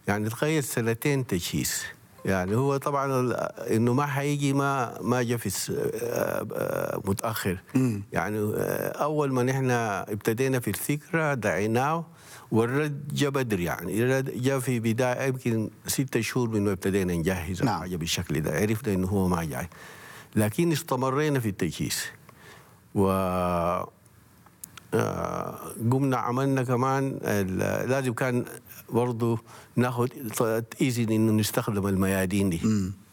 يعني تخيل سنتين تجهيز يعني هو طبعا ال- انه ما حيجي ما ما جا في الس- آه، آه، متاخر يعني آه، اول ما نحن ابتدينا في الفكره دعيناه والرد جا بدري يعني الرد جا في بدايه يمكن ستة شهور من ما ابتدينا نجهز نعم. حاجه بالشكل ده عرفنا انه هو ما جاي لكن استمرينا في التجهيز و آه، قمنا عملنا كمان ال- لازم كان برضو ناخذ اذن انه نستخدم الميادين دي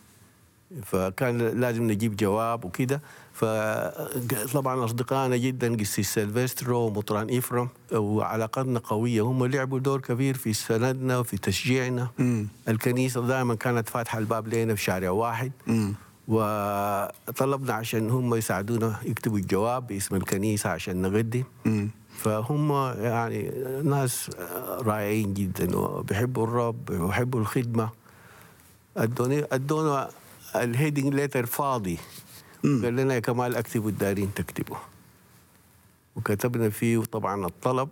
فكان لازم نجيب جواب وكده فطبعا اصدقائنا جدا قسيس سيلفسترو ومطران افرم وعلاقتنا قويه هم لعبوا دور كبير في سندنا وفي تشجيعنا الكنيسه دائما كانت فاتحه الباب لنا في شارع واحد وطلبنا عشان هم يساعدونا يكتبوا الجواب باسم الكنيسه عشان نقدم فهم يعني ناس رائعين جدا وبيحبوا الرب وبيحبوا الخدمه ادوني ادونا الهيدنج ليتر فاضي قال لنا يا كمال اكتبوا الدارين تكتبوا وكتبنا فيه طبعا الطلب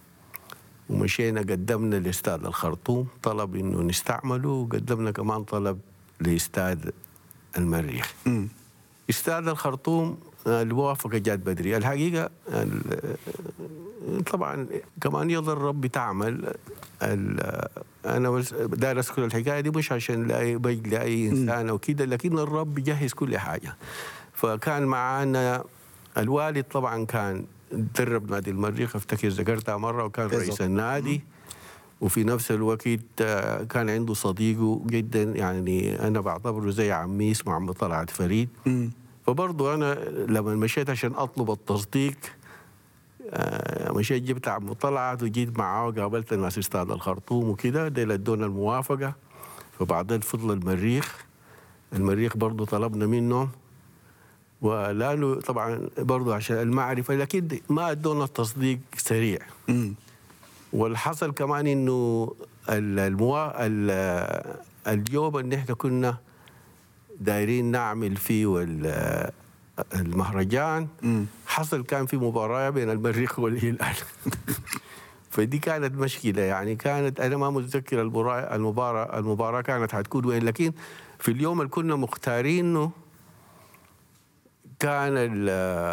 ومشينا قدمنا لاستاذ الخرطوم طلب انه نستعمله وقدمنا كمان طلب لاستاذ المريخ استاذ الخرطوم آه، الموافقه جات بدري الحقيقه ال- طبعا كمان يظل الرب تعمل ال- انا بس داير اذكر الحكايه دي مش عشان لاي بيج لاي انسان او كده لكن الرب بيجهز كل حاجه فكان معانا الوالد طبعا كان درب نادي المريخ افتكر ذكرتها مره وكان بالضبط. رئيس النادي وفي نفس الوقت آه، كان عنده صديقه جدا يعني انا بعتبره زي عمي اسمه عم طلعت فريد فبرضه انا لما مشيت عشان اطلب التصديق آه، مشيت جبت عم طلعت وجيت معاه وقابلت الناس استاذ الخرطوم وكده ديل ادونا الموافقه فبعدين فضل المريخ المريخ برضه طلبنا منهم ولانه طبعا برضه عشان المعرفه لكن ما ادونا التصديق سريع والحصل كمان انه ال- الموا... ال- اليوم اللي احنا كنا دايرين نعمل فيه ال- المهرجان حصل كان في مباراه بين المريخ والهلال فدي كانت مشكله يعني كانت انا ما متذكر المباراه المباراه المباراه كانت حتكون وين لكن في اليوم اللي كنا مختارينه كان ال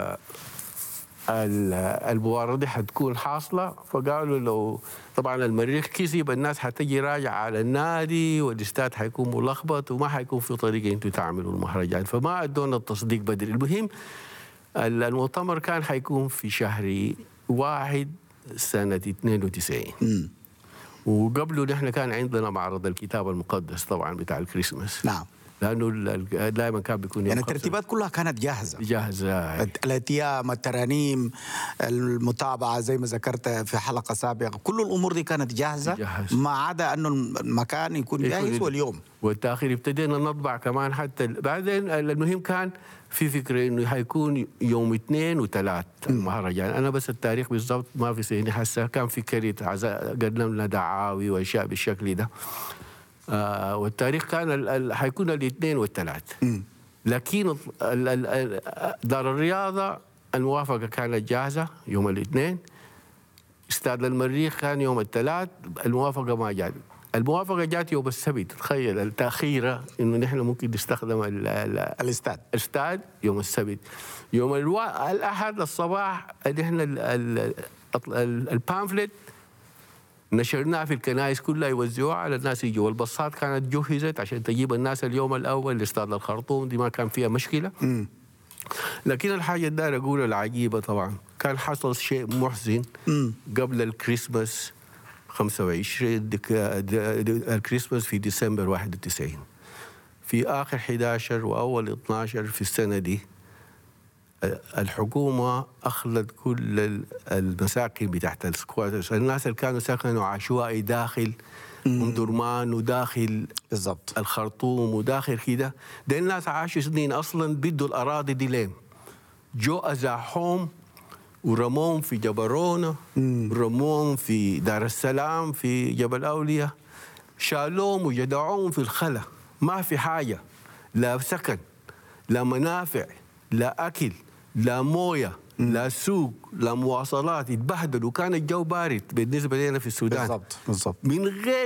ال- المباراه دي حتكون حاصله فقالوا لو طبعا المريخ كسب الناس حتجي راجعه على النادي والاستاد حيكون ملخبط وما حيكون في طريقه انتم تعملوا المهرجان فما ادونا التصديق بدري المهم ال- المؤتمر كان حيكون في شهر واحد سنه 92 وقبله نحن كان عندنا معرض الكتاب المقدس طبعا بتاع الكريسماس نعم لانه دائما كان بيكون يوم يعني خمسة. الترتيبات كلها كانت جاهزه جاهزه الاتيام الترانيم المتابعه زي ما ذكرت في حلقه سابقه كل الامور دي كانت جاهزه جاهزة. ما عدا انه المكان يكون يكون جاهز ال- واليوم والتاخير ابتدينا نطبع كمان حتى ال- بعدين المهم كان في فكره انه حيكون يوم اثنين وثلاث المهرجان انا بس التاريخ بالضبط ما في ذهني هسه كان في كريت عزاء قدمنا دعاوي واشياء بالشكل ده آه والتاريخ كان ال- ال- حيكون الاثنين والثلاث لكن ال- ال- ال- دار الرياضه الموافقه كانت جاهزه يوم الاثنين استاد المريخ كان يوم الثلاث الموافقه ما جات الموافقه جات يوم السبت تخيل التاخيره انه نحن ممكن نستخدم ال- ال- الاستاد الاستاد يوم السبت يوم الوا... الاحد الصباح نحن ال... ال... ال... البامفلت نشرناه في الكنائس كلها يوزعوها على الناس يجوا والبصات كانت جهزت عشان تجيب الناس اليوم الاول لاستاد الخرطوم دي ما كان فيها مشكله لكن الحاجه اللي داير اقولها العجيبه طبعا كان حصل شيء محزن قبل الكريسماس 25 دك... د- د- الكريسماس في ديسمبر 91 في اخر 11 واول 12 في السنه دي الحكومة أخذت كل ال- المساكن بتاعت السكواترز الناس اللي كانوا سكنوا عشوائي داخل أم درمان وداخل بالضبط الخرطوم وداخل كده ده الناس عاشوا سنين أصلا بدوا الأراضي دي لين جو أزاحهم ورموهم في جبرونة رموهم في دار السلام في جبل أولياء شالوهم وجدعوهم في الخلا ما في حاجة لا سكن لا منافع لا أكل لا موية لا سوق لا مواصلات يتبهدلوا كان الجو بارد بالنسبة لنا في السودان بالضبط بالضبط من غير